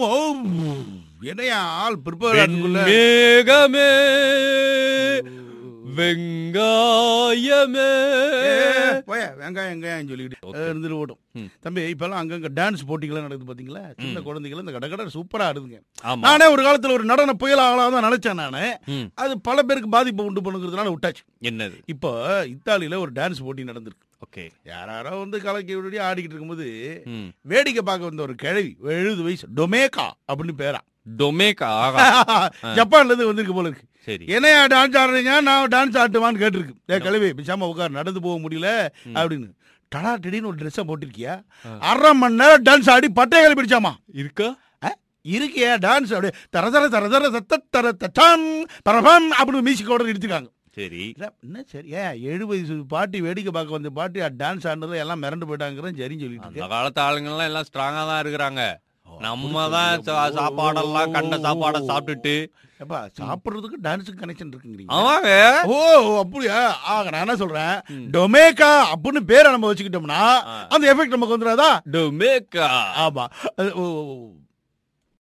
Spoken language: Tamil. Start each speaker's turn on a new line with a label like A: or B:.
A: ஓ என்னையா ஆள் பிற்பகுள்ள
B: மேகமே வெங்காயமே
A: போய வெங்காயம் வெங்காயம் சொல்லிக்கிட்டு
B: Okay.
A: அஹ், இருந்துட்டு ஓட்டும்
B: ம்.
A: தம்பி இப்பெல்லாம் அங்கங்க டான்ஸ் போட்டிகள்லாம் நடக்குது பாத்தீங்களா சின்ன குழந்தைகள் இந்த கடகட சூப்பரா ஆடுதுங்க
B: ஆமா
A: நானே ஒரு காலத்துல ஒரு நடன புயல் ஆகலாம் தான் நினைச்சேன் நானு
B: ம்.
A: அது பல பேருக்கு பாதிப்பு உண்டு பண்ணுங்கிறதுனால விட்டாச்சு
B: என்னது
A: இப்போ இத்தாலியில ஒரு டான்ஸ் போட்டி நடந்திருக்கு
B: ஓகே
A: யாராரோ வந்து கலக்கி விடி ஆடிக்கிட்டு இருக்கும்போது
B: ம்.
A: வேடிக்கை பார்க்க வந்த ஒரு கிழவி எழுபது வயசு டொமேகா அப்படின்னு பேரா
B: டொமேக்கா ஆகா
A: ஜப்பான்ல இருந்து வந்திருக்கு போல இருக்கு
B: சரி
A: என்னையா டான்ஸ் ஆடுறீங்க நான் டான்ஸ் ஆட்டுவான்னு கேட்டிருக்கு ஏ கிழவி பிசாம உட்கார் நடந்து போக முடியல அப்படின்னு டடா டிடின்னு ஒரு ட்ரெஸ்ஸை போட்டிருக்கியா அரை மணி நேரம் டான்ஸ் ஆடி பட்டைகளை பிடிச்சாமா
B: இருக்கா
A: இருக்கியா டான்ஸ் அப்படியே தர தர தர தர தத்த தர தச்சான் பரபம் அப்படின்னு மியூசிக்கோட எடுத்துக்காங்க
B: சரி
A: இல்ல, என்ன சரி ஏன் எழுபது வயசு பாட்டி வேடிக்கை பார்க்க வந்த பாட்டி டான்ஸ் ஆடுனதுல எல்லாம் மிரண்டு போயிட்டாங்கிறேன் சரின்னு சொல்லிட்டு
B: அந்த
A: இருக்கேன்.
B: காலத்து ஆளுங்கெல்லாம் எல்லாம் ஸ்ட்ராங்கா தான் இருக்கிறாங்க நம்ம தான் சா- சாப்பாடெல்லாம் கண்ட சாப்பாடை சாப்பிட்டுட்டு
A: ஏப்பா சாப்பிடுறதுக்கு டான்ஸுக்கு கனெக்ஷன் இருக்குங்கிறீங்க
B: ஆமாங்க
A: ஓ அப்படியா ஆக நான் என்ன சொல்றேன் டொமேக்கா அப்படின்னு பேரை நம்ம வச்சுக்கிட்டோம்னா
B: ஆ.
A: அந்த எஃபெக்ட் நமக்கு வந்துடாதா
B: டொமேக்கா
A: ஆமா அது, ஓ, ஓ, ஓ.